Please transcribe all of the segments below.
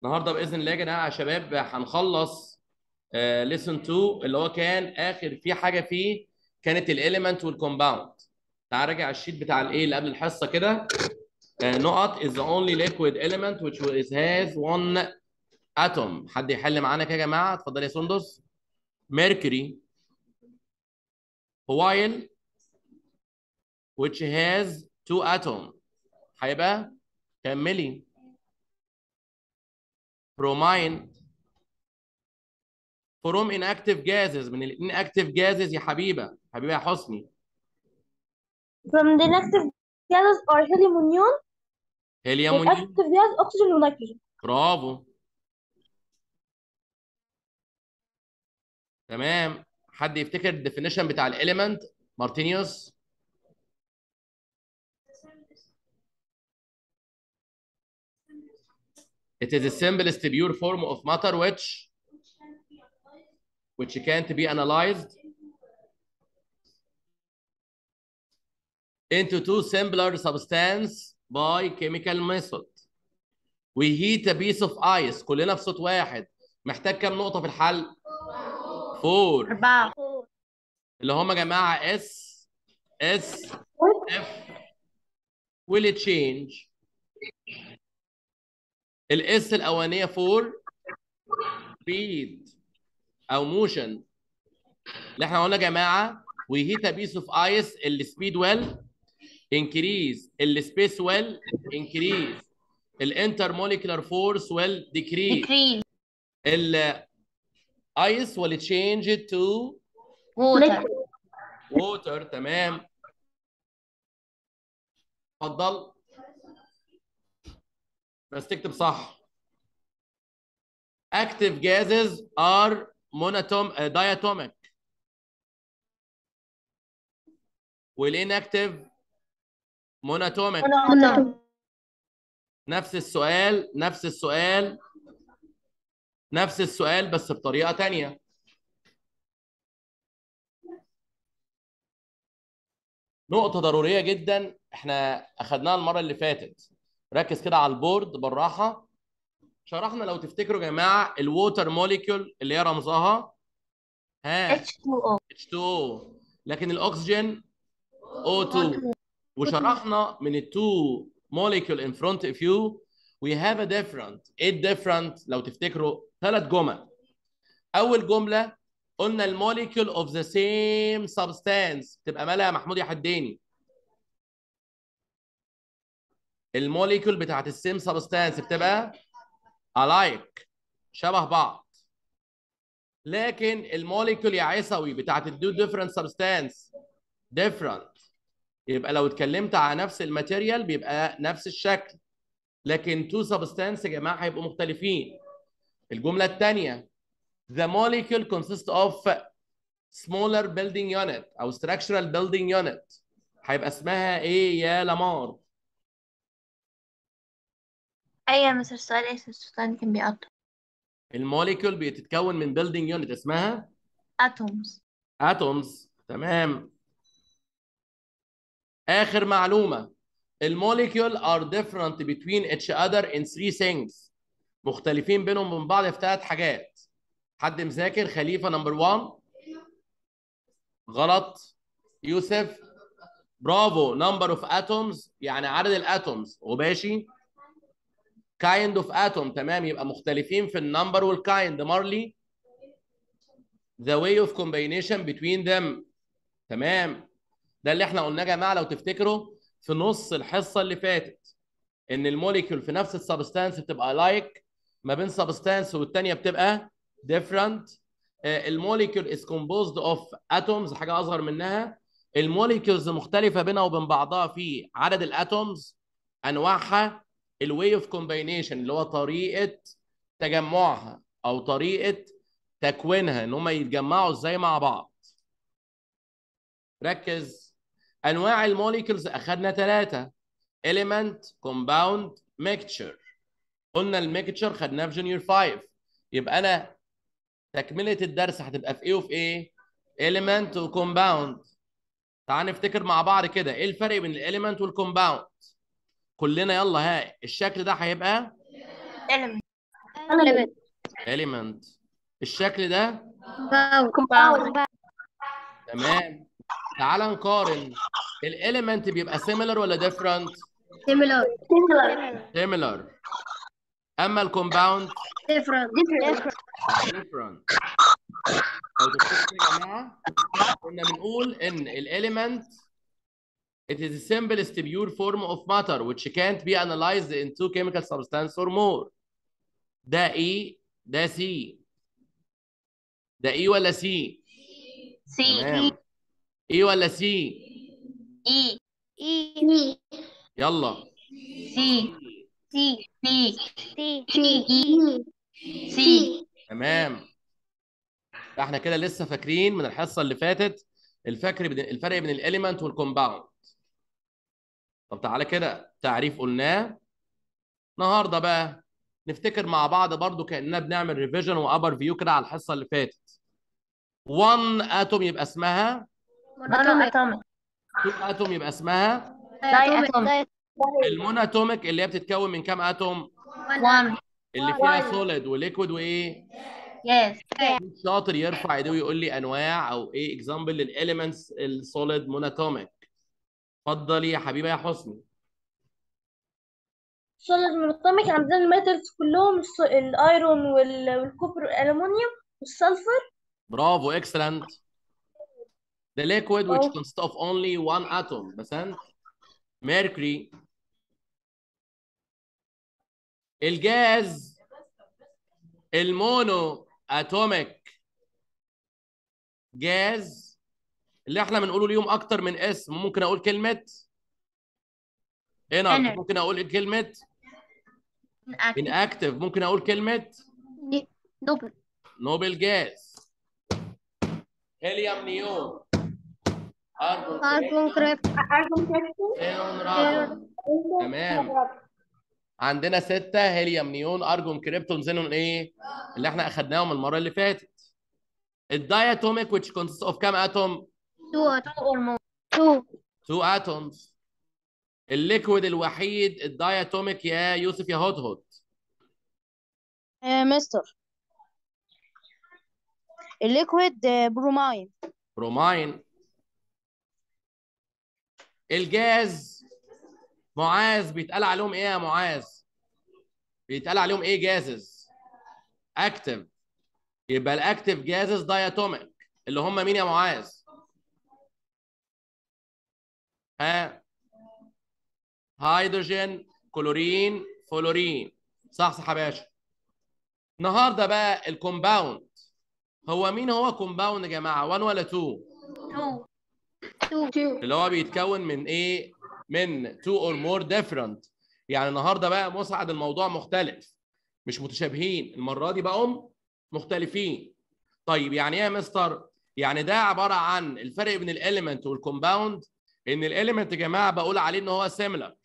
النهارده باذن الله يا جماعه يا شباب هنخلص ليسون 2 اللي هو كان اخر في حاجه فيه كانت الاليمنت والكومباوند تعال راجع الشيت بتاع الايه اللي قبل الحصه كده آه، نقط is the only liquid element which is has one atom حد يحل معانا كده يا جماعه اتفضل يا سندس mercury while which has two atom هيبقى كملي bromine from inactive gases من ال inactive gases يا حبيبه حبيبه يا حسني From the inactive gases are helium and neon. هيليوم The active gas oxygen and nitrogen. برافو تمام حد يفتكر الديفينيشن بتاع الاليمنت مارتينيوس It is the simplest pure form of matter which which can't be analyzed into two simpler substance by chemical method. We heat a piece of ice كلنا بصوت واحد محتاج كام نقطة في الحل؟ فور أربعة. اللي هم يا جماعة اس اس اف will it change الاس الأولانية فور speed أو motion اللي احنا قلنا يا جماعة we heat a piece of ice ال speed will increase ال space will increase ال intermolecular force will decrease Decrease. ال ice will change it to Water. water تمام اتفضل بس تكتب صح active gases are monotom uh, diatomic والinactive monatomic Monatomic. نفس السؤال نفس السؤال نفس السؤال بس بطريقة تانية نقطة ضرورية جدا احنا اخدناها المرة اللي فاتت ركز كده على البورد بالراحة شرحنا لو تفتكروا يا جماعة الووتر موليكيول اللي هي رمزها ها H2O. H2O لكن الاكسجين O2 وشرحنا من التو molecule in front of you we have a different ايه different لو تفتكروا ثلاث جمل اول جمله قلنا الموليكيول of the same substance تبقى مالها يا محمود يا حداني الموليكيول بتاعت السيم سبستانس بتبقى alike شبه بعض لكن الموليكيول يا عيسوي بتاعت الدو ديفرنت سبستانس different يبقى لو اتكلمت على نفس الماتيريال بيبقى نفس الشكل لكن تو سبستانس يا جماعه هيبقوا مختلفين الجمله الثانيه the molecule consists of smaller building unit او structural building unit هيبقى اسمها ايه يا لمار أيوة مثل السؤال إيش السؤال كان بيقطع الموليكيول بتتكون من building unit اسمها atoms atoms تمام اخر معلومه الموليكيول are different between each other in three things مختلفين بينهم وبين بعض في ثلاث حاجات حد مذاكر خليفه نمبر 1 غلط يوسف برافو نمبر اوف اتومز يعني عدد الاتومز غباشي كايند اوف اتوم تمام يبقى مختلفين في النمبر والكايند مارلي the way of combination between them تمام ده اللي احنا قلناه يا جماعه لو تفتكروا في نص الحصه اللي فاتت ان الموليكيول في نفس السبستانس بتبقى لايك ما بين سبستانس والثانيه بتبقى different الموليكيول is composed of atoms حاجه اصغر منها الموليكيولز مختلفه بينها وبين بعضها في عدد الاتومز انواعها الواي اوف كومباينيشن اللي هو طريقه تجمعها او طريقه تكوينها ان هم يتجمعوا ازاي مع بعض ركز انواع الموليكيولز اخذنا ثلاثه element compound mixture قلنا الميكتشر خدناه في جونيور 5 يبقى انا تكمله الدرس هتبقى في ايه وفي ايه element وكومباوند تعال نفتكر مع بعض كده ايه الفرق بين الاليمنت والكومباوند كلنا يلا ها الشكل ده هيبقى element element element الشكل ده compound تمام تعال نقارن الاليمنت بيبقى similar ولا different similar similar اما الكومباوند different different لو تفتكروا يا جماعه كنا بنقول ان الاليمنت it is the simplest pure form of matter which can't be analyzed into chemical substance or more ده E ده C ده E ولا C C تمام E ولا C E E يلا C C C C C C تمام احنا كده لسه فاكرين من الحصه اللي فاتت الفرق بين الفرق بين الاليمنت والكومباوند طب تعالى كده تعريف قلناه النهارده بقى نفتكر مع بعض برضو كاننا بنعمل ريفيجن وابر فيو كده على الحصه اللي فاتت 1 اتوم يبقى اسمها monatomic 2 اتوم يبقى اسمها diatomic الموناتوميك اللي هي بتتكون من كام اتوم one اللي فيها سوليد وليكويد وايه yes شاطر يرفع ايديه ويقول لي انواع او ايه اكزامبل للاليمنتس السوليد موناتوميك اتفضلي يا حبيبه يا حسني solid monatomic عندنا الميتالز كلهم الس- الايرون وال- والكوبر والالومنيوم والسلفر برافو excellent the liquid which Oh. consists of only one atom بسنت mercury الجاز المونو اتوميك جاز اللي احنا بنقوله ليهم اكتر من اسم ممكن اقول كلمه انرت Energy. ممكن اقول كلمه inactive ممكن اقول كلمه noble نوبل جاز هيليوم نيون ارجون carbon crypt خيرون رادون تمام عندنا ستة هيليوم نيون ارجون كريبتون زينون ايه اللي احنا اخدناهم المرة اللي فاتت الداياتوميك which consists of كام اتوم two or more two 2 atoms الليكويد الوحيد الداياتوميك يا يوسف يا هوت هوت مستر الليكويد بروماين بروماين الجاز معاذ بيتقال عليهم ايه يا معاذ بيتقال عليهم ايه جازز اكتف يبقى الاكتف جازز داياتوميك اللي هم مين يا معاذ ها هيدروجين كلورين فلورين صح صح يا باشا النهارده بقى الكومباوند هو مين هو كومباوند يا جماعه 1 ولا 2 two two two اللي هو بيتكون من ايه من two or more different يعني النهارده بقى مسعد الموضوع مختلف مش متشابهين المره دي بقوا مختلفين طيب يعني ايه يا مستر يعني ده عباره عن الفرق بين الاليمنت والكومباوند ان الاليمنت يا جماعه بقول عليه ان هو similar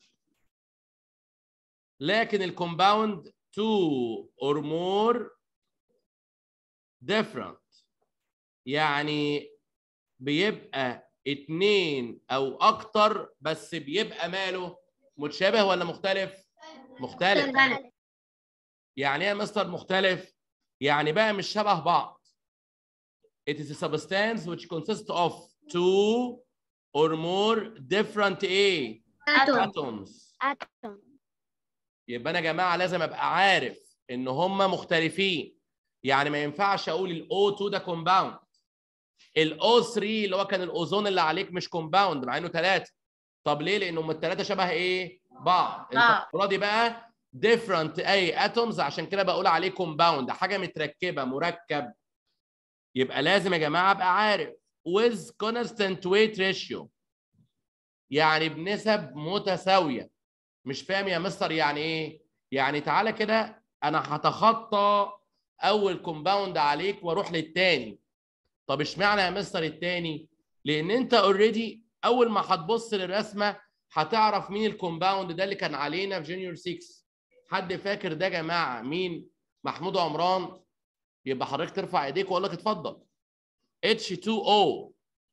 لكن الكومباوند two or more different يعني بيبقى اتنين او اكتر بس بيبقى ماله متشابه ولا مختلف مختلف يعني ايه يا مستر مختلف يعني بقى مش شبه بعض it is a substance which consists of two or more different ايه atom atoms atom يبقى انا يا جماعه لازم ابقى عارف ان هم مختلفين يعني ما ينفعش اقول ال O2 ده كومباوند ال O3 اللي هو كان الاوزون اللي عليك مش كومباوند مع انه ثلاثه طب ليه؟ لان هم الثلاثه شبه ايه؟ بعض بعض. المره دي بقى different اي اتومز عشان كده بقول عليه كومباوند حاجه متركبه مركب يبقى لازم يا جماعه ابقى عارف with constant weight ratio يعني بنسب متساويه مش فاهم يا مستر يعني ايه؟ يعني تعالى كده انا هتخطى اول كومباوند عليك واروح للتاني طب اشمعنى يا مستر التاني؟ لان انت اوريدي اول ما هتبص للرسمه هتعرف مين الكومباوند ده اللي كان علينا في جونيور 6 حد فاكر ده يا جماعه مين؟ محمود عمران يبقى حضرتك ترفع ايديك واقول لك اتفضل H2O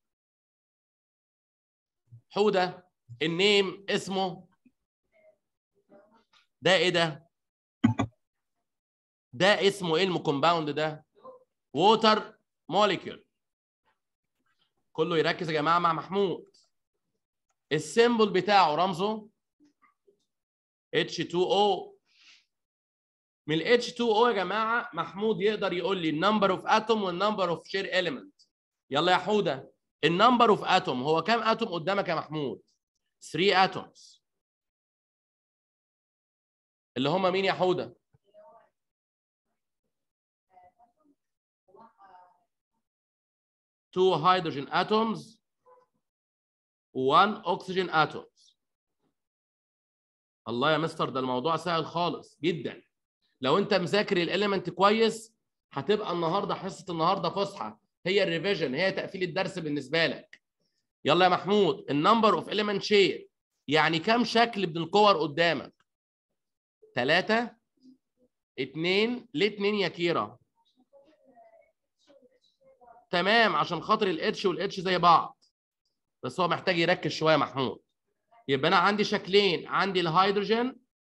حوده النيم اسمه ده ايه ده؟ ده اسمه ايه الكومباوند ده ووتر موليكيول كله يركز يا جماعه مع محمود السيمبل بتاعه رمزه H2O من ال H2O يا جماعه محمود يقدر يقول لي النمبر اوف اتوم والنمبر اوف شير element يلا يا حوده النمبر اوف اتوم هو كام اتوم قدامك يا محمود 3 اتومز اللي هم مين يا حوده two hydrogen atoms one oxygen atoms الله يا مستر ده الموضوع سهل خالص جدا لو انت مذاكر الاليمنت كويس هتبقى النهارده حصه النهارده فسحه هي الريفيجن هي تقفيل الدرس بالنسبه لك يلا يا محمود النمبر اوف element شير يعني كم شكل من الكور قدامك ثلاثة اتنين ليه اتنين يا كيرا تمام عشان خاطر الاتش والاتش زي بعض بس هو محتاج يركز شويه يا محمود يبقى انا عندي شكلين عندي الهيدروجين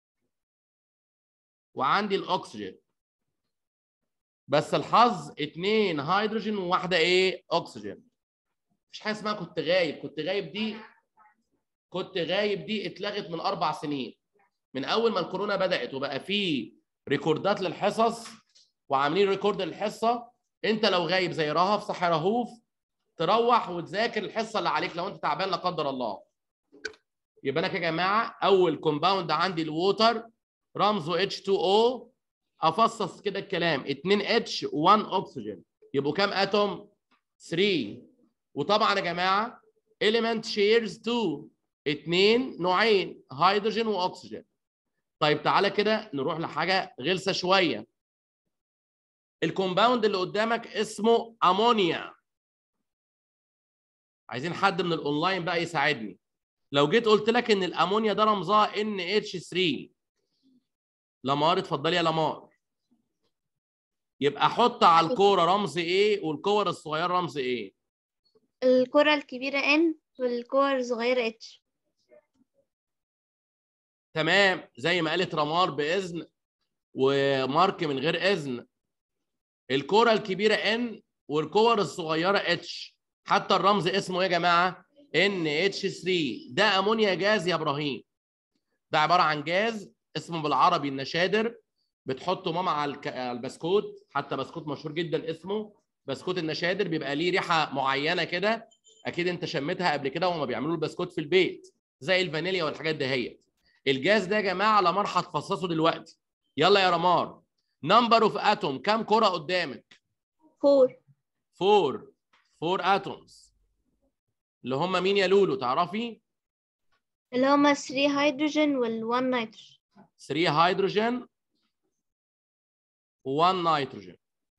وعندي الاكسجين بس الحظ اتنين هيدروجين وواحده ايه اكسجين مفيش حاجه اسمها كنت غايب كنت غايب دي كنت غايب دي اتلغت من اربع سنين من اول ما الكورونا بدات وبقى في ريكوردات للحصص وعاملين ريكورد للحصه انت لو غايب زي رهف صح رهوف تروح وتذاكر الحصه اللي عليك لو انت تعبان لا قدر الله يبقى انا يا جماعه اول كومباوند عندي الووتر رمزه H2O افصص كده الكلام 2 H 1 اكسجين يبقوا كام اتوم 3 وطبعا يا جماعه element shares 2 اتنين نوعين هيدروجين واكسجين طيب تعالى كده نروح لحاجه غلسه شويه الكومباوند اللي قدامك اسمه امونيا عايزين حد من الاونلاين بقى يساعدني لو جيت قلت لك ان الامونيا ده رمزها NH3 لمار اتفضلي يا لمار يبقى حط على الكوره رمز ايه والكور الصغيره رمز ايه الكرة الكبيرة N والكور الصغيرة H تمام زي ما قالت رمار باذن ومارك من غير اذن الكره الكبيره ان والكور الصغيره اتش حتى الرمز اسمه ايه يا جماعه ان اتش 3 ده امونيا جاز يا ابراهيم ده عباره عن جاز اسمه بالعربي النشادر بتحطه ماما على الك- على البسكوت حتى بسكوت مشهور جدا اسمه بسكوت النشادر بيبقى ليه ريحه معينه كده اكيد انت شميتها قبل كده وهما بيعملوا البسكوت في البيت زي الفانيليا والحاجات دهيت الجاز ده يا جماعه لمار هتفصصه دلوقتي يلا يا رمار نمبر اوف اتوم كام كره قدامك 4 فور فور اتومز اللي هم مين يا لولو تعرفي اللي هما 3 هيدروجين وال 1 نيتروجين 3 هيدروجين و1 نيتروجين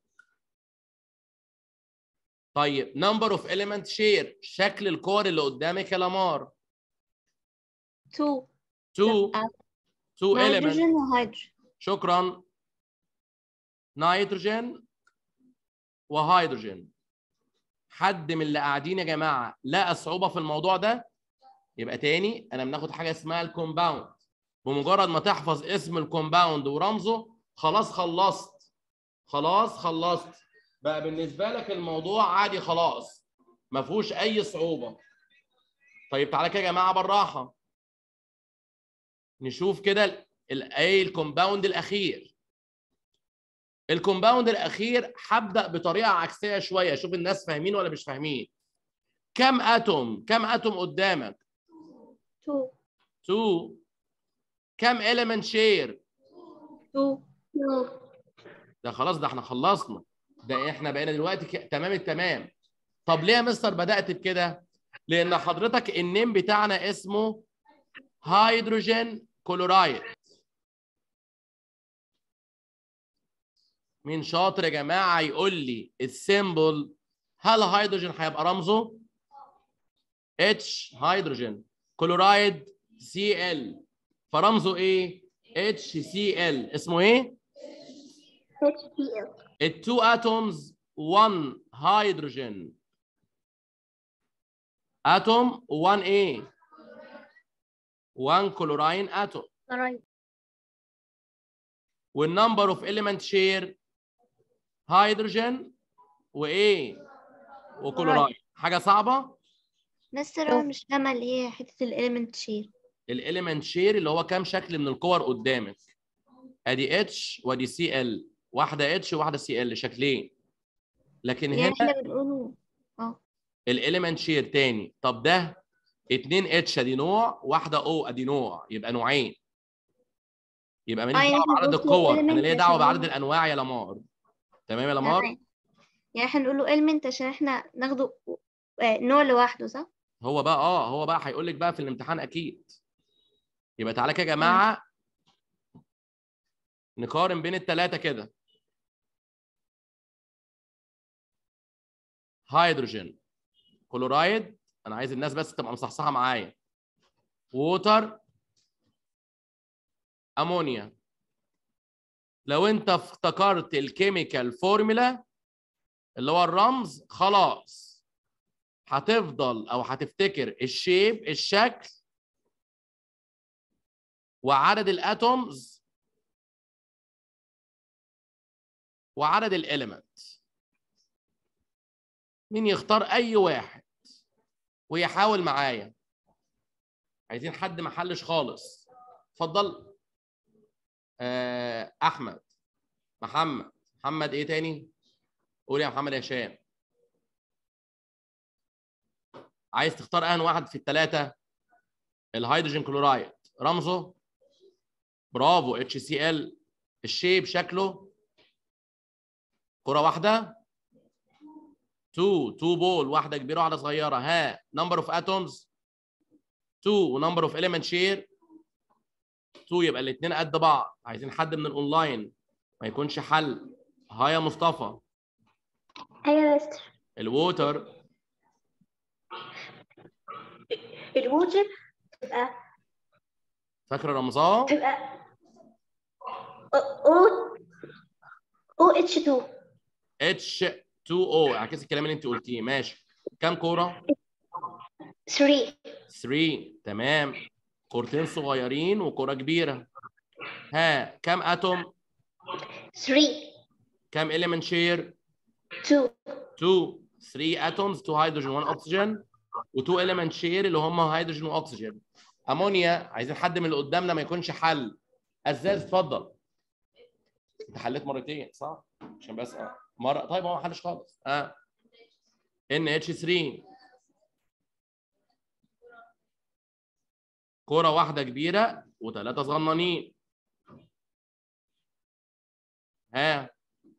طيب نمبر اوف element شير شكل الكور اللي قدامك يا لمار 2 2 2 element نيتروجين وهيدروجين شكرا نيتروجين وهيدروجين حد من اللي قاعدين يا جماعه لقى صعوبه في الموضوع ده يبقى تاني انا بناخد حاجه اسمها الكومباوند بمجرد ما تحفظ اسم الكومباوند ورمزه خلاص خلصت خلاص خلصت بقى بالنسبه لك الموضوع عادي خلاص ما فيهوش اي صعوبه طيب تعالى كده يا جماعه بالراحه نشوف كده ال- ال- ايه الكومباوند الاخير الكومباوند الاخير هبدا بطريقه عكسيه شويه شوف الناس فاهمين ولا مش فاهمين كم اتوم كم اتوم قدامك 2 2 كم element شير 2 ده خلاص ده احنا خلصنا ده احنا بقينا دلوقتي ك... تمام التمام طب ليه يا مستر بدات بكده لان حضرتك النيم بتاعنا اسمه هيدروجين كلورايد مين شاطر يا جماعه يقول لي السيمبل هل هيدروجين هيبقى رمزه اتش هيدروجين كلورايد سي ال فرمزه ايه اتش سي ال اسمه ايه HCl التو اتومز 1 هيدروجين اتوم 1 ايه 1 كلوراين اتوم والنمبر اوف element شير هيدروجين وايه وكلورايد حاجه صعبه مستر هو مش فاهمة اللي هي حتة الإيلمنت شير الاليمنت شير اللي هو كام شكل من الكور قدامك ادي اتش وادي سي ال واحده اتش وواحده سي ال شكلين لكن يعني هنا احنا بنقوله اه الاليمنت شير تاني طب ده 2 اتش ادي نوع واحده او ادي نوع يبقى نوعين يبقى ماليش آه، يعني دعوه إحنا بعدد بنقول الكور انا element ليا دعوه عشان بعدد هو- الانواع يا لمار تمام يا لمار تمام يعني احنا نقوله إيلمنت عشان احنا ناخده آه، نوع لوحده صح؟ هو بقى اه هو بقى هيقول لك بقى في الامتحان اكيد يبقى تعالى كده يا جماعه نقارن بين الثلاثه كده هيدروجين كلورايد انا عايز الناس بس تبقى مصحصحه معايا ووتر امونيا لو انت افتكرت الكيميكال فورمولا اللي هو الرمز خلاص هتفضل او هتفتكر الشيب الشكل وعدد الاتومز وعدد الاليمنت مين يختار اي واحد ويحاول معايا عايزين حد ما حلش خالص اتفضل آه احمد محمد محمد ايه تاني قول يا محمد يا هشام عايز تختار اهن واحد في الثلاثه الهيدروجين كلورايد رمزه برافو اتش سي ال الشيب شكله كره واحده 2 2 بول واحده كبيره وواحده صغيره ها نمبر اوف اتومز 2 ونمبر اوف element شير 2 يبقى الاثنين قد بعض عايزين حد من الاونلاين ما يكونش حل ها يا مصطفى ايوه يا مستر الووتر الووتر تبقى فاكره رمزها تبقى او او اتش 2 اتش 2 او اعكس الكلام اللي انت قلتيه ماشي كام كوره 3 3 تمام كورتين صغيرين وكوره كبيره ها كام اتوم 3 كام element شير 2 2 3 اتومز 2 هيدروجين 1 اكسجين و2 element شير اللي هم هيدروجين واكسجين امونيا عايزين حد من اللي قدامنا ما يكونش حل ازاز اتفضل انت حليت مرتين صح عشان بس اه مره طيب هو ما حلش خالص اه ان اتش 3 كرة واحدة كبيرة وثلاثة صغننين ها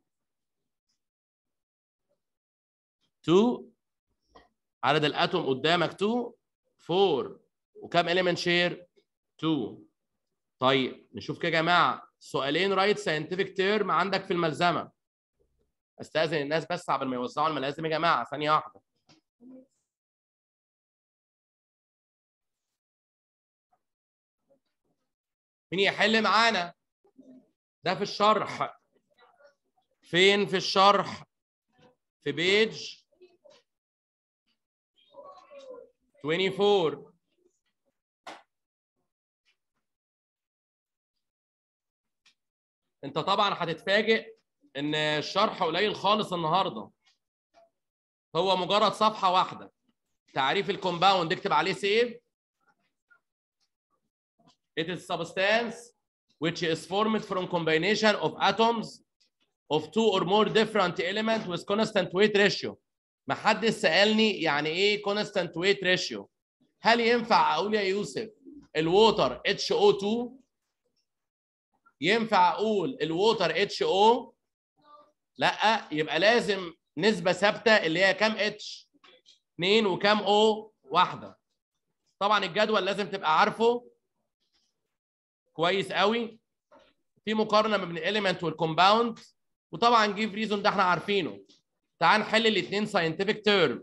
2 عدد الاتوم قدامك 2 4 وكم element شير 2 طيب نشوف كده يا جماعه سؤالين رايت ساينتفك تيرم عندك في الملزمه استاذن الناس بس قبل ما يوزعوا الملازم يا جماعه ثانيه واحده مين يحل معانا ده في الشرح فين في الشرح في بيج 24 انت طبعا هتتفاجئ ان الشرح قليل خالص النهارده هو مجرد صفحه واحده تعريف الكومباوند اكتب عليه سيف It is substance which is formed from combination of atoms of two or more different elements with constant weight ratio. ما حدش سألني يعني ايه constant weight ratio. هل ينفع اقول يا يوسف الووتر HO2 ينفع اقول الووتر HO لا يبقى لازم نسبة ثابتة اللي هي كام اتش 2 وكام او واحدة طبعا الجدول لازم تبقى عارفه كويس قوي في مقارنة ما بين الاليمنت والكومباوند وطبعا جيف ريزون ده احنا عارفينه تعال نحل الاثنين ساينتفك تيرم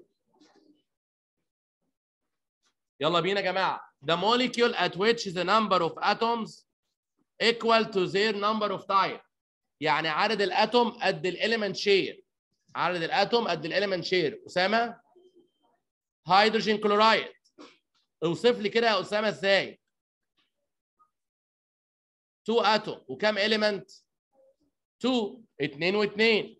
يلا بينا يا جماعه the molecule at which the number of atoms equal to their number of type يعني عدد الاتوم قد الاليمنت شير عدد الاتوم قد الاليمنت شير اسامه هيدروجين كلورايد اوصف لي كده يا اسامه ازاي 2 اتوم وكام اليمنت 2 2 و2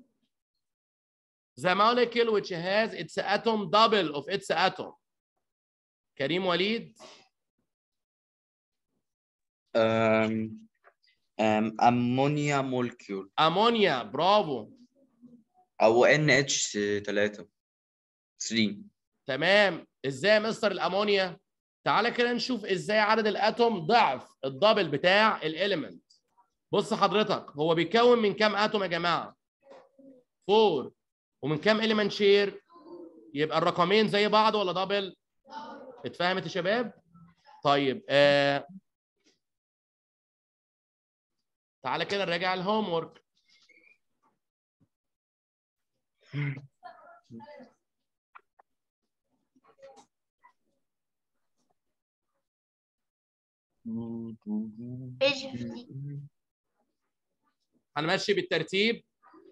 The molecule which has its atom double of its atom كريم وليد um, um, ammonia molecule امونيا برافو أو NH3 3 تمام ازاي يا مستر الامونيا تعالى كده نشوف ازاي عدد الاتوم ضعف الدبل بتاع الاليمنت بص حضرتك هو بيتكون من كام اتوم يا جماعه 4 ومن كام اليمنت شير يبقى الرقمين زي بعض ولا دبل اتفهمت يا شباب طيب آه... تعالى كده نراجع الهوم ورك page 50 هنمشي بالترتيب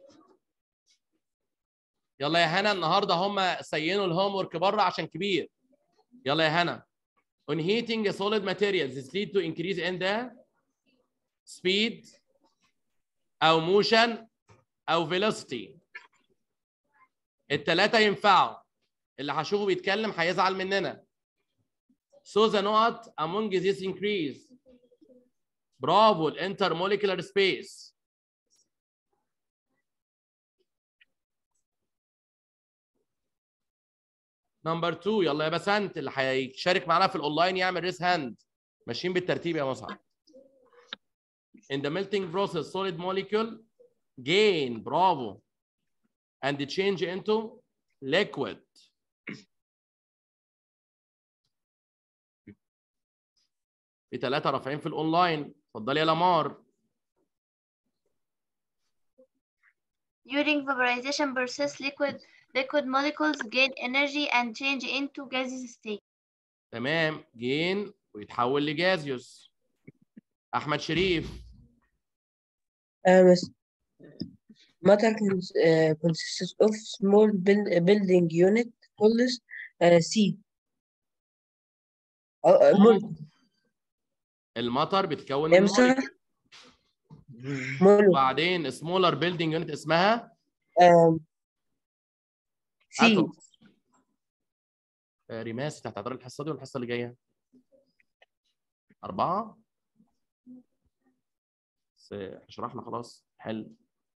يلا يا هنا النهارده هم سينوا الهوم ورك بره عشان كبير يلا يا هنا on heating solid materials this lead to increase in the speed او motion او velocity الثلاثه ينفعوا اللي هشوفه بيتكلم هيزعل مننا so the نقط among this increase برافو الانترموليكولار سبيس نمبر 2 يلا يا بسنت اللي هيشارك معانا في الاونلاين يعمل ريس هاند ماشيين بالترتيب يا مصعب in the melting process solid molecule gain برافو and change into liquid في ثلاثة رافعين في الاونلاين اتفضلي يا لمار During vaporization process, liquid liquid molecules gain energy and change into gaseous state. تمام جين ويتحول لجازيوس احمد شريف Uh, mas- matter cons- uh, consists of small build- building unit called uh, C. Uh, uh, mol- المطر بتكون من إمتى؟ molecule. mol- وبعدين سمولر بيلدينج يونت اسمها um, C. اتوم آه، ريماس تحت هتحضر الحصه دي ولا الحصه اللي جايه؟ أربعة؟ بس آه، شرحنا خلاص حل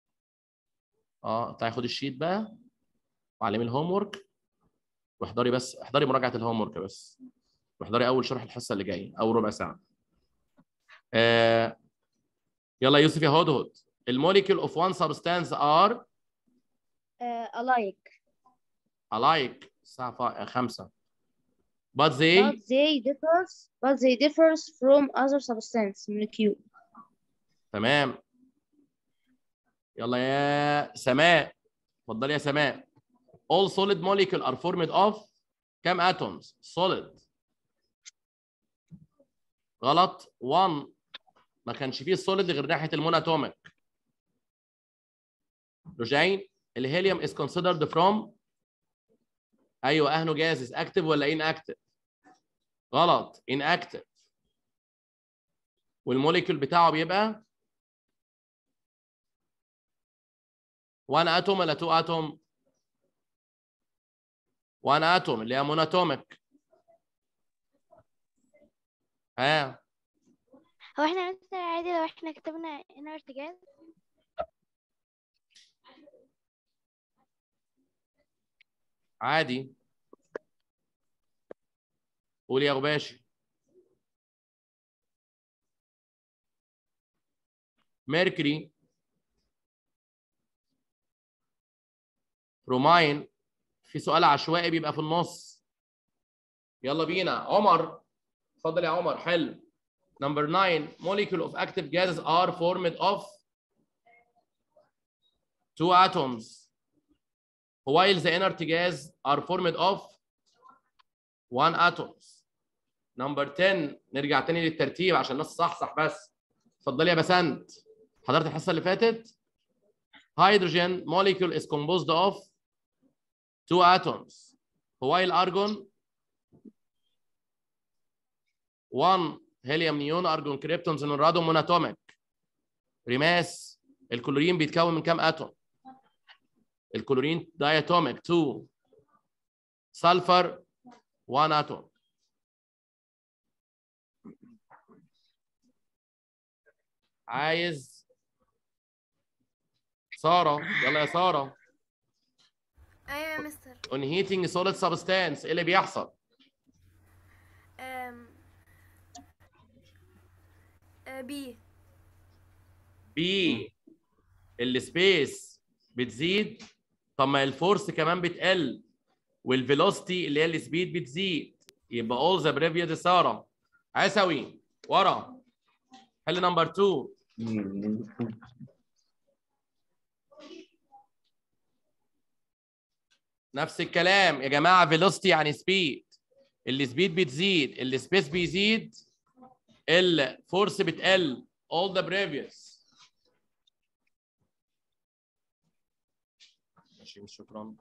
اه تعالي خد الشيت بقى وعلمي الهوم ورك واحضري بس احضري مراجعه الهوم ورك بس واحضري اول شرح الحصه اللي جايه اول ربع ساعه آه يلا يوسف يا هدهد الموليكيول اوف وان سبستانس ار uh, alike alike الساعه 5 but they but they differs but they differs from other substance molecule تمام يلا يا سماء اتفضلي يا سماء all solid molecule are formed of كم atoms solid غلط 1 ما كانش فيه solid غير ناحيه الموناتوميك رجعين الهيليوم is considered from ايوه اهنو جازز active ولا inactive غلط inactive والموليكيول بتاعه بيبقى 1 اتوم ولا 2 اتوم 1 اتوم اللي هي موناتوميك ها هو احنا مثلا عادي لو احنا كتبنا هنا ارتجال عادي قول يا غباشي ميركوري روماين في سؤال عشوائي بيبقى في النص يلا بينا عمر اتفضل يا عمر حل نمبر 9 molecule of active gases are formed of two atoms while the inert gas are formed of one atoms نمبر 10 نرجع تاني للترتيب عشان الناس صحصح بس اتفضلي يا بسنت حضرت الحصه اللي فاتت hydrogen molecule is composed of two atoms while argon one helium neon argon krypton زنرادو monatomic رماس الكلورين بيتكون من كام اتوم الكلورين داياتوميك 2 سلفر 1 اتوم عايز ساره يلا يا ساره ايوه يا مستر on heating solid substance ايه اللي بيحصل أم... أه، بي بي السبيس بتزيد طب ما الفورس كمان بتقل والفيلوسيتي اللي هي السبيد بتزيد يبقى all the previous ساره عسوي ورا حل نمبر 2 نفس الكلام يا جماعه فيلوسيتي يعني سبيد السبيد بتزيد السبيس بيزيد الفورس بتقل all the previous ماشي شكرا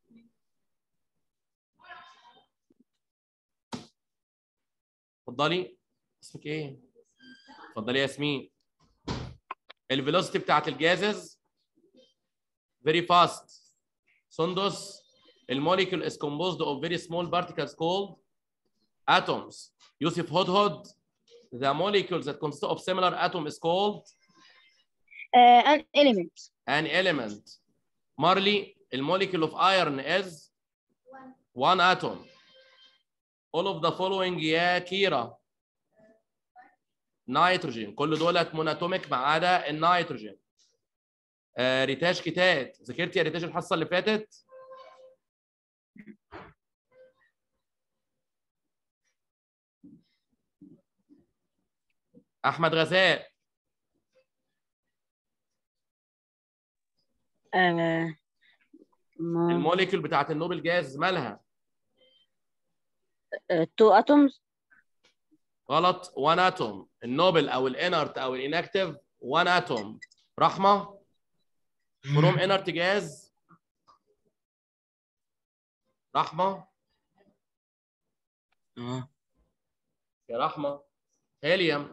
اتفضلي اسمك ايه؟ اتفضلي يا ياسمين الفيلوسيتي بتاعت الجازز very fast سندس الموليكول is composed of very small particles called atoms يوسف هدهد the molecules that consist of similar atom is called Uh, an element. an element Marley الموليكول of iron is one atom all of the following يا كيرا نيتروجين كل دولت موناتوميك ما عدا النيتروجين آه ريتاش كتات ذاكرت يا ريتاش الحصه اللي فاتت احمد غزال Uh, ما- الموليكول بتاعت النوبل جاز مالها uh, two atoms. غلط 1 اتوم النوبل او الانرت او الانكتيف 1 اتوم رحمه فروم انرت جاز رحمه اه يا رحمه هيليوم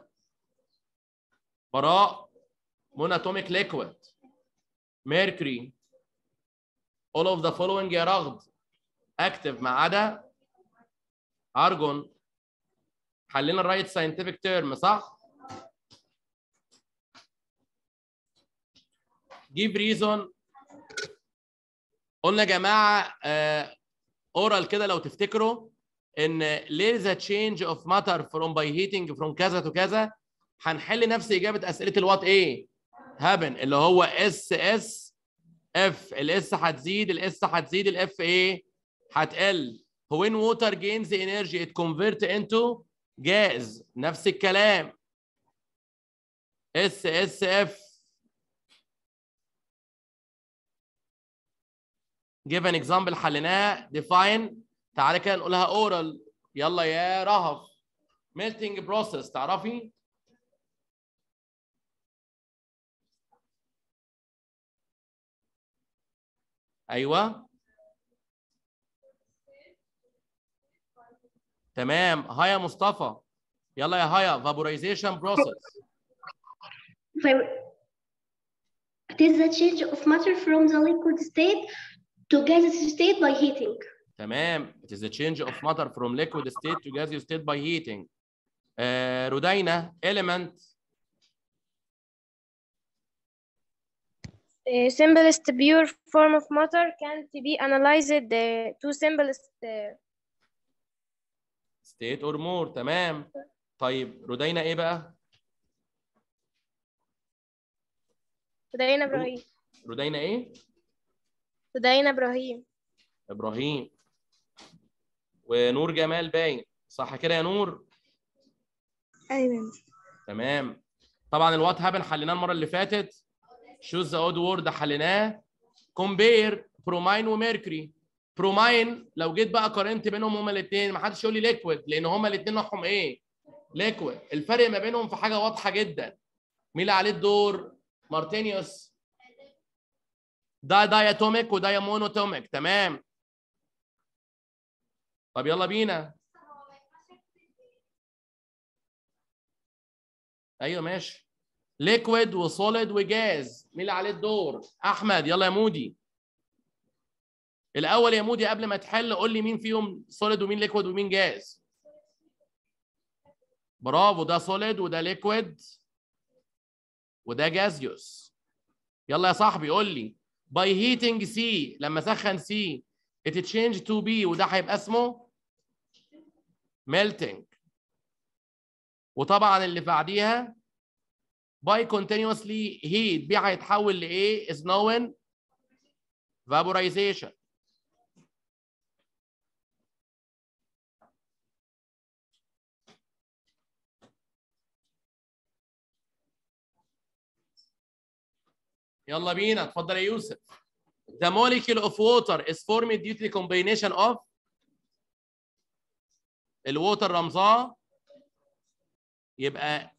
براء موناتوميك ليكويد ميركوري all of the following يا رغد اكتف ما عدا ارجون حلينا الرايت ساينتفك تيرم صح؟ جيب ريزون قلنا يا جماعه اورال كده لو تفتكروا ان ليه ذا تشينج اوف ماتر فروم باي هيتنج فروم كذا تو كذا هنحل نفس اجابه اسئله الوات ايه؟ هابن اللي هو اس اس اف الاس هتزيد الاس هتزيد الاف ايه؟ هتقل when water gains energy it convert into gas نفس الكلام اس اس اف give an example حليناها define تعالى كده نقولها oral يلا يا رهف melting process تعرفي ايوه تمام هيا مصطفى يلا يا هيا vaporization process Vib- It is the change of matter from the liquid state to gaseous state by heating. تمام it is a change of matter from liquid state to gaseous state by heating آه رودينا element The simplest pure form of matter can't be analyzed the two simplest uh, state or more تمام طيب رودينا ايه بقى Hudayna Ibrahim رودينا ايه Hudayna Ibrahim ابراهيم ونور جمال باين صح كده يا نور أيوة تمام طبعا الوات هابن حليناه المره اللي فاتت شوز ذا اود وورد حليناه كومبير بروماين وميركوري بروماين لو جيت بقى قارنت بينهم هما الاثنين ما حدش يقول لي ليكويد لان هما الاثنين نوعهم ايه ليكويد الفرق ما بينهم في حاجه واضحه جدا مين اللي عليه الدور مارتينيوس ده داياتوميك وده مونوتوميك تمام طب يلا بينا ايوه ماشي ليكويد وسوليد وجاز مين اللي عليه الدور احمد يلا يا مودي الاول يا مودي قبل ما تحل قول لي مين فيهم سوليد ومين ليكويد ومين جاز برافو ده سوليد وده ليكويد وده جازيوس يلا يا صاحبي قول لي باي هيتنج سي لما سخن سي it change to B وده هيبقى اسمه melting وطبعا اللي بعديها by continuously heat B هيتحول لايه is known vaporization يلا بينا اتفضل يا يوسف The molecule of water is formed due to the combination of الووتر رمزاه يبقى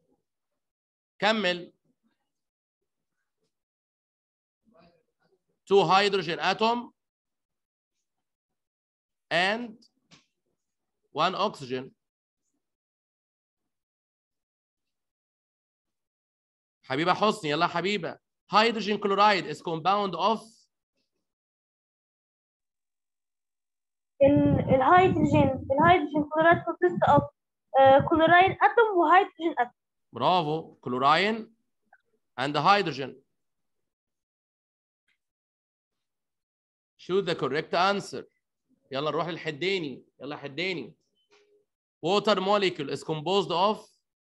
كمل two hydrogen atom and one oxygen حبيبة حسني يلا حبيبة hydrogen chloride is compound of ال- الهيدروجين الهيدروجين كلورات consist of كلوراين اتوم وهيدروجين اتوم برافو كلوراين and hydrogen choose the correct answer يلا نروح للحداني يلا حداني water molecule is composed of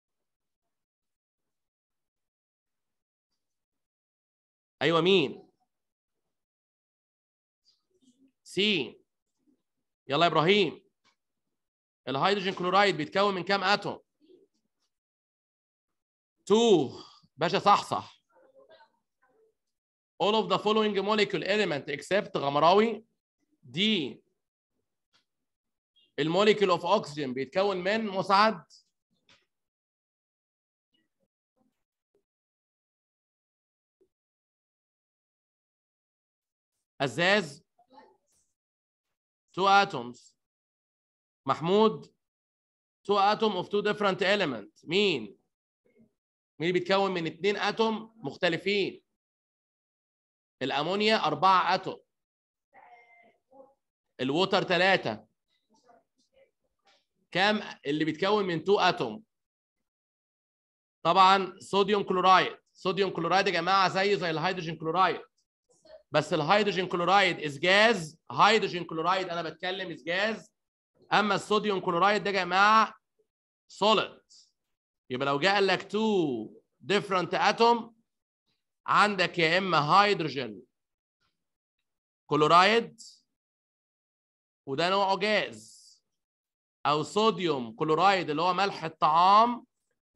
ايوه مين سي يلا يا ابراهيم الهيدروجين كلورايد بيتكون من كام اتوم 2 باشا صح صح all of the following molecule element except غمراوي دي الموليكول اوف اوكسجين بيتكون من مساعد ازاز two atoms محمود two atom of two different element مين مين اللي بيتكون من اتنين اتوم مختلفين الامونيا اربعة اتوم الووتر ثلاثة كام اللي بيتكون من 2 اتوم طبعا صوديوم كلورايد صوديوم كلورايد يا جماعه زي زي الهيدروجين كلورايد بس الهيدروجين كلورايد از جاز هيدروجين كلورايد انا بتكلم از جاز اما الصوديوم كلورايد ده يا جماعه سوليد يبقى لو جه قال لك 2 different atom عندك يا اما هيدروجين كلورايد وده نوعه جاز او صوديوم كلورايد اللي هو ملح الطعام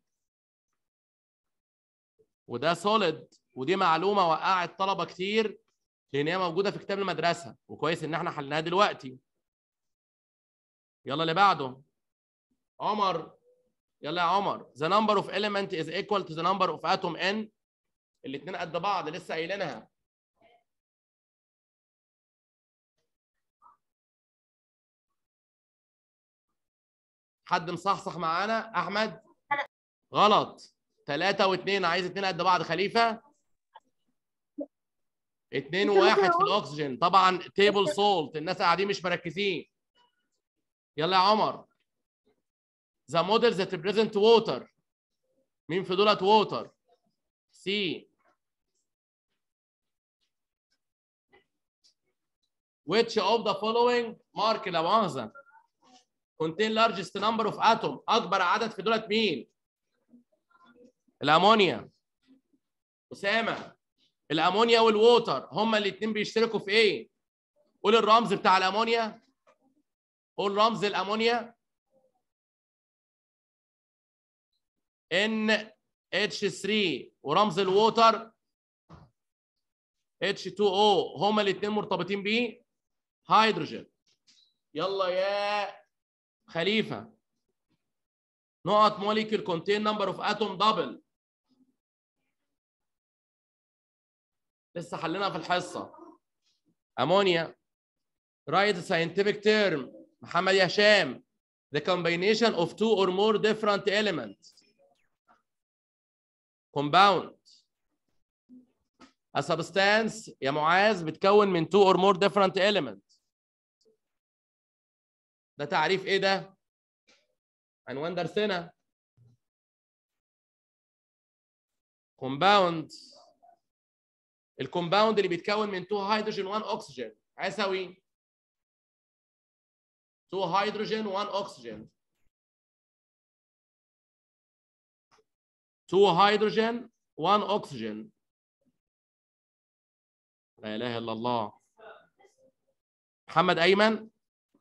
وده سوليد ودي معلومه وقعت طلبه كتير لان هي موجوده في كتاب المدرسه وكويس ان احنا حلناها دلوقتي يلا اللي بعده عمر يلا يا عمر the number of element is equal to the number of atom n الاثنين قد بعض لسه قايلينها حد مصحصح معانا احمد غلط ثلاثة واثنين عايز اثنين قد بعض خليفة اثنين وواحد في الاكسجين طبعا تيبل سولت الناس قاعدين مش مركزين يلا يا عمر the models that represent water مين في دولت water C which of the following mark لا مؤاخذة contain largest number of atom اكبر عدد في دولت مين الامونيا اسامه الامونيا والووتر هما الاثنين بيشتركوا في ايه قول الرمز بتاع الامونيا قول رمز الامونيا ان اتش 3 ورمز الووتر اتش 2 او هما الاثنين مرتبطين بيه هيدروجين يلا يا خليفه نقط molecule contain number of atom double لسه حليناها في الحصه امونيا write a scientific term محمد يا هشام the combination of two or more different elements compound A substance يا معاذ بتكون من two or more different elements. ده تعريف ايه ده؟ عنوان درسنا. compound الكومباوند اللي بيتكون من 2 هيدروجين 1 اكسجين هيساوي 2 هيدروجين 1 اكسجين 2 هيدروجين 1 اكسجين لا اله الا الله محمد ايمن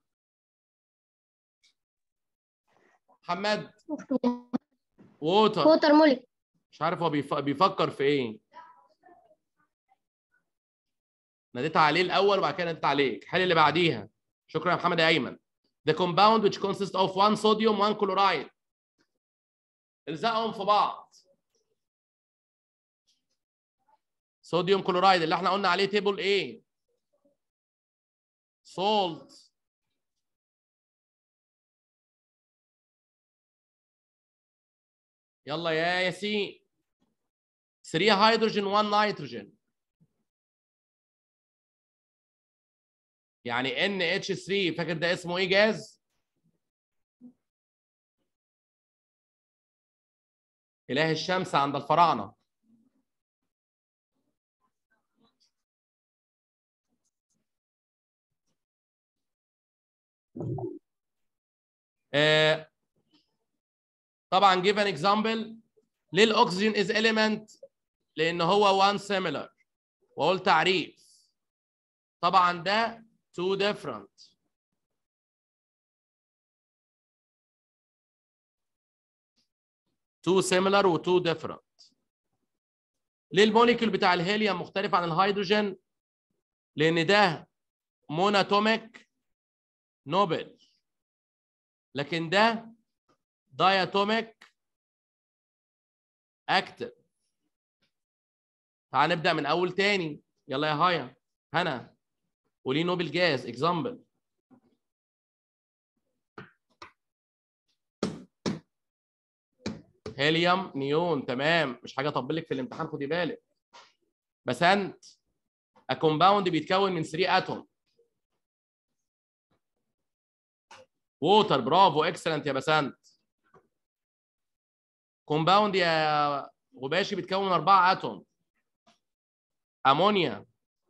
محمد ووتر ووتر مولي مش عارف هو بيف- بيفكر في ايه ناديت عليه الاول وبعد كده ناديت عليك حل اللي بعديها شكرا يا محمد يا ايمن the compound which consists of one sodium one chloride الزقهم في بعض صوديوم كلورايد اللي احنا قلنا عليه تيبل ايه سولت يلا يا ياسين 3 هيدروجين 1 نيتروجين يعني NH3 فاكر ده اسمه ايه جاز؟ إله الشمس عند الفراعنة آه، طبعا give an example ليه الاكسجين is element لان هو one similar واقول تعريف طبعا ده two different two similar و two different ليه الموليكيول بتاع الهيليوم مختلف عن الهيدروجين لان ده موناتوميك نوبل لكن ده داياتوميك اكتف تعال نبدا من اول تاني يلا يا هايا هنا قولي نوبل جاز اكزامبل هيليوم نيون تمام مش حاجه اطبل لك في الامتحان خدي بالك بسنت كومباوند بيتكون من 3 اتوم ووتر برافو اكسلنت يا بسنت كومباوند يا غباشي بيتكون من 4 اتوم امونيا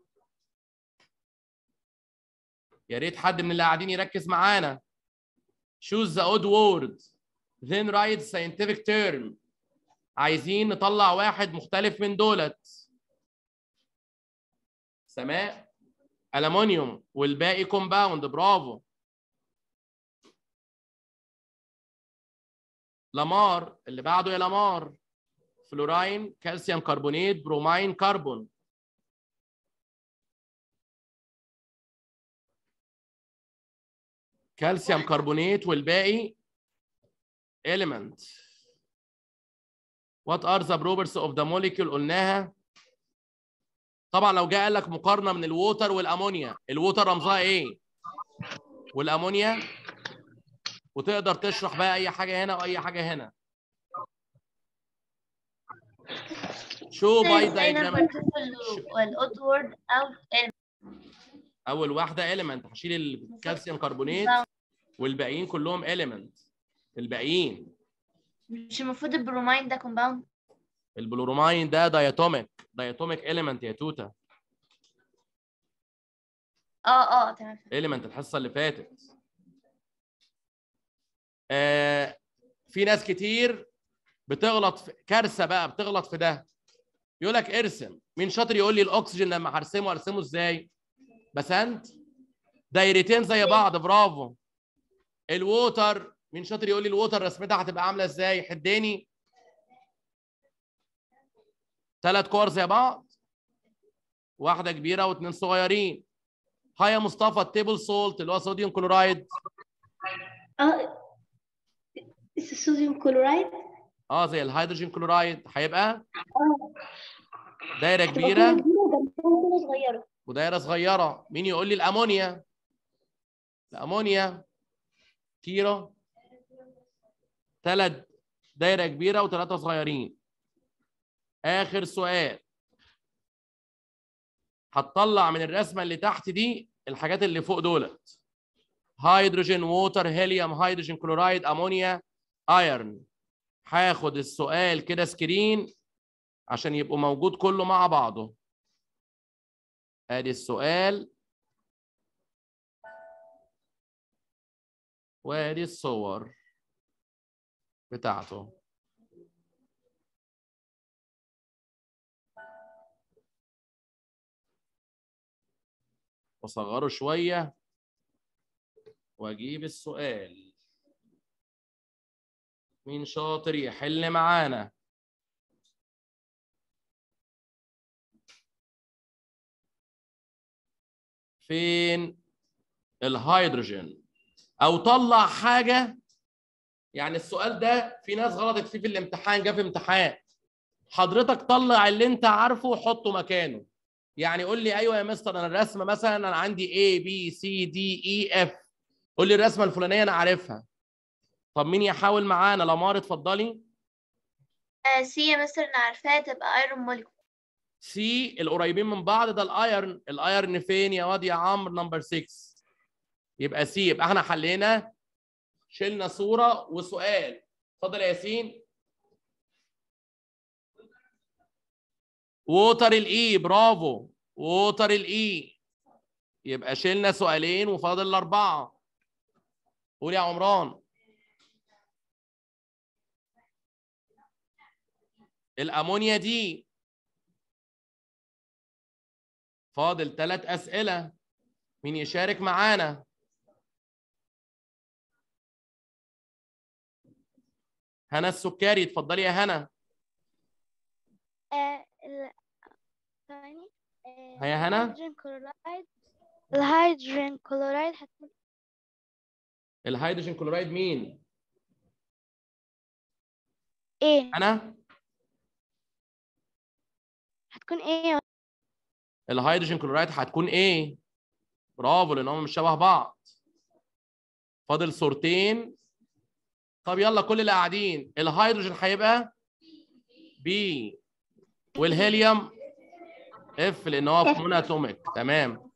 يا ريت حد من اللي قاعدين يركز معانا choose the odd word then write scientific term عايزين نطلع واحد مختلف من دولت سماء ألمونيوم والباقي كومباوند برافو لامار اللي بعده يا لامار فلوراين كالسيوم كربونات برومين كربون كالسيوم كربونات والباقي element what are the properties of the molecule قلناها طبعا لو جاء قال لك مقارنه من الووتر والامونيا الووتر رمزها ايه والامونيا وتقدر تشرح بقى اي حاجه هنا واي حاجه هنا شو باي دايجرام والاود وورد او اول واحده element هشيل الكالسيوم كربونات والباقيين كلهم element الباقيين مش المفروض البرومين ده كومباوند البلورومين ده داياتوميك داياتوميك element يا توته اه اه تمام element الحصه اللي فاتت آه في ناس كتير بتغلط في كارثه بقى بتغلط في ده يقول لك ارسم مين شاطر يقول لي الاكسجين لما هرسمه ارسمه ازاي بسنت دايرتين زي بعض برافو الووتر مين شاطر يقول لي الووتر رسمتها هتبقى عامله ازاي حداني ثلاث كور زي بعض واحده كبيره واثنين صغيرين هيا يا مصطفى التيبل سولت اللي هو صوديوم كلورايد اه الصوديوم كلورايد اه زي الهيدروجين كلورايد هيبقى اه دايره تبقى كبيره كبيرة وجنبها صغيرة ودايره صغيره مين يقول لي الامونيا الامونيا كيلو ثلاث دايره كبيره وثلاثه صغيرين اخر سؤال هتطلع من الرسمه اللي تحت دي الحاجات اللي فوق دولت هيدروجين ووتر هيليوم هيدروجين كلورايد امونيا ايرن هاخد السؤال كده سكرين عشان يبقوا موجود كله مع بعضه ادي السؤال وادي الصور بتاعته واصغره شويه واجيب السؤال مين شاطر يحل معانا فين الهيدروجين او طلع حاجه يعني السؤال ده في ناس غلطت فيه في الامتحان جه في امتحان حضرتك طلع اللي انت عارفه وحطه مكانه يعني قول لي ايوه يا مستر انا الرسمه مثلا انا عندي A B C D E F قول لي الرسمه الفلانيه انا عارفها طب مين يحاول معانا لمار اتفضلي آه سي يا مستر انا عارفاها تبقى ايرون مولكول سي القريبين من بعض ده الايرن الايرن فين يا واد يا عمرو نمبر 6 يبقى سي يبقى احنا حلينا شلنا صوره وسؤال اتفضل يا ياسين ووتر الاي برافو ووتر الاي يبقى شلنا سؤالين وفاضل الاربعه قول يا عمران الامونيا دي فاضل ثلاث اسئله مين يشارك معانا هنا السكري اتفضلي يا هنا آه، ال- ثواني آه، هيا هنا؟ الهيدروجين كلورايد الهيدروجين كلورايد هتكون الهيدروجين كلورايد مين ايه انا هتكون ايه الهيدروجين كلورايد هتكون ايه برافو لان هم مش شبه بعض فاضل صورتين طب يلا كل اللي قاعدين الهيدروجين هيبقى بي والهيليوم اف لان هو مون اتوميك تمام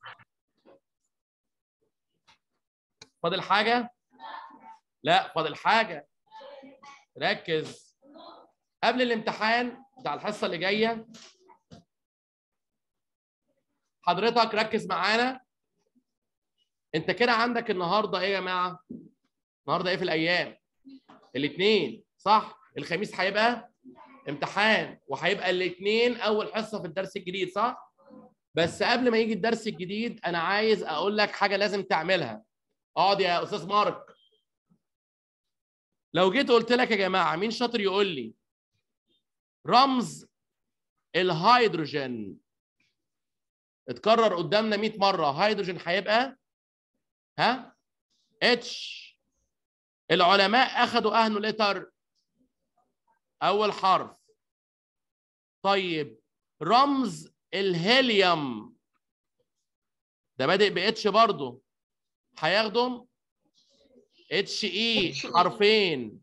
فاضل حاجه لا فاضل حاجه ركز قبل الامتحان بتاع الحصه اللي جايه حضرتك ركز معانا انت كده عندك النهارده ايه يا جماعه النهارده ايه في الايام الاثنين صح الخميس هيبقى امتحان وهيبقى الاثنين اول حصه في الدرس الجديد صح بس قبل ما يجي الدرس الجديد انا عايز اقول لك حاجه لازم تعملها اقعد يا استاذ مارك لو جيت قلت لك يا جماعه مين شاطر يقول لي رمز الهيدروجين اتكرر قدامنا 100 مره هيدروجين هيبقى ها اتش العلماء اخذوا اهنوا لتر اول حرف طيب رمز الهيليوم ده بادئ باتش برضه هياخدوا اتش اي حرفين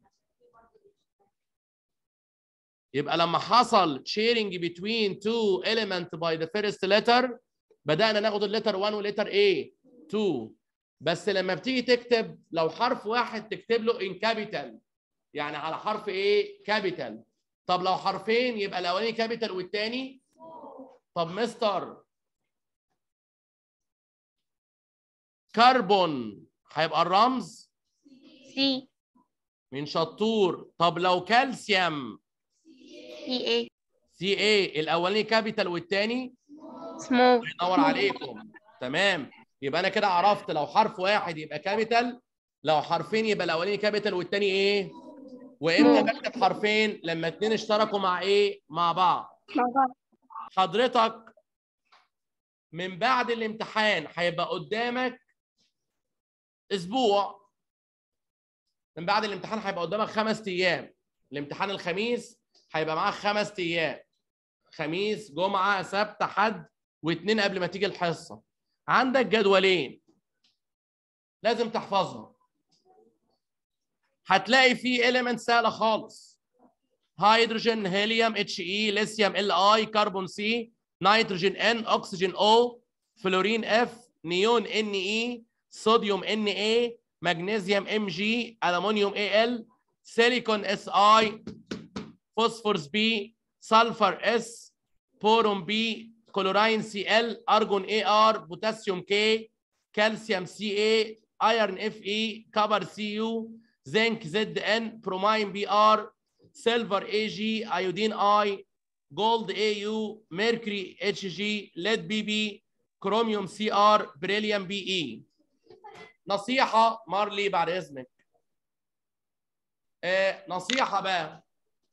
يبقى لما حصل sharing between two element by the first letter بدأنا ناخد اللتر 1 ولتر A 2 بس لما بتيجي تكتب لو حرف واحد تكتب له in capital يعني على حرف ايه كابيتال طب لو حرفين يبقى الاولاني كابيتال والتاني طب مستر كربون هيبقى الرمز سي من شطور طب لو كالسيوم سي اي سي اي الاولاني كابيتال والتاني سمول ينور عليكم تمام يبقى انا كده عرفت لو حرف واحد يبقى كابيتال لو حرفين يبقى الاولاني كابيتال والتاني ايه وامتى بكتب حرفين لما اتنين اشتركوا مع ايه مع بعض حضرتك من بعد الامتحان هيبقى قدامك اسبوع من بعد الامتحان هيبقى قدامك خمس ايام الامتحان الخميس هيبقى معاك خمس ايام خميس جمعه سبت حد واثنين قبل ما تيجي الحصه عندك جدولين لازم تحفظهم هتلاقي فيه element سهله خالص هيدروجين هيليوم اتش اي ليثيوم ال اي كربون سي نيتروجين ان اكسجين او فلورين اف نيون ان اي صوديوم ان اي مغنيسيوم ام جي الومنيوم اي ال سيليكون اس اي فوسفورس بي سلفر اس بوروم بي كلوراين سي ال ارجون اي ار بوتاسيوم كي كالسيوم سي اي ايرن اف اي كبر سي يو زنك زد ان بروماين بي ار سيلفر اي جي ايودين اي جولد اي يو ميركوري اتش جي ليد بي بي كروميوم سي ار بريليوم بي اي نصيحه مارلي بعد اذنك آه نصيحه بقى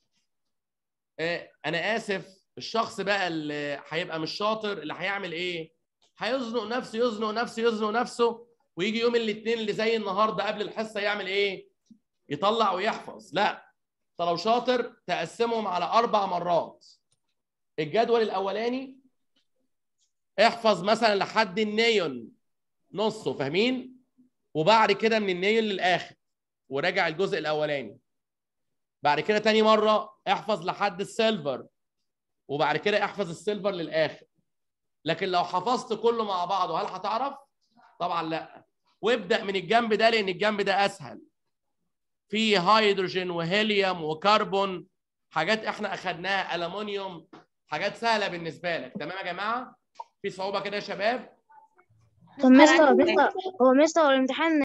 آه انا اسف الشخص بقى اللي هيبقى مش شاطر اللي هيعمل ايه هيزنق نفسه يزنق نفسه يزنق نفسه ويجي يوم الاثنين اللي زي النهارده قبل الحصه يعمل ايه يطلع ويحفظ لا انت لو شاطر تقسمهم على اربع مرات الجدول الاولاني احفظ مثلا لحد النيون نصه فاهمين وبعد كده من النيون للاخر وراجع الجزء الاولاني بعد كده تاني مره احفظ لحد السيلفر وبعد كده احفظ السيلفر للاخر لكن لو حفظت كله مع بعضه هل هتعرف طبعا لا وابدا من الجنب ده لان الجنب ده اسهل في هيدروجين وهيليوم وكربون حاجات احنا اخدناها الومنيوم حاجات سهله بالنسبه لك تمام يا جماعه في صعوبه كده يا شباب طب مستر مستر هو مستر هو الامتحان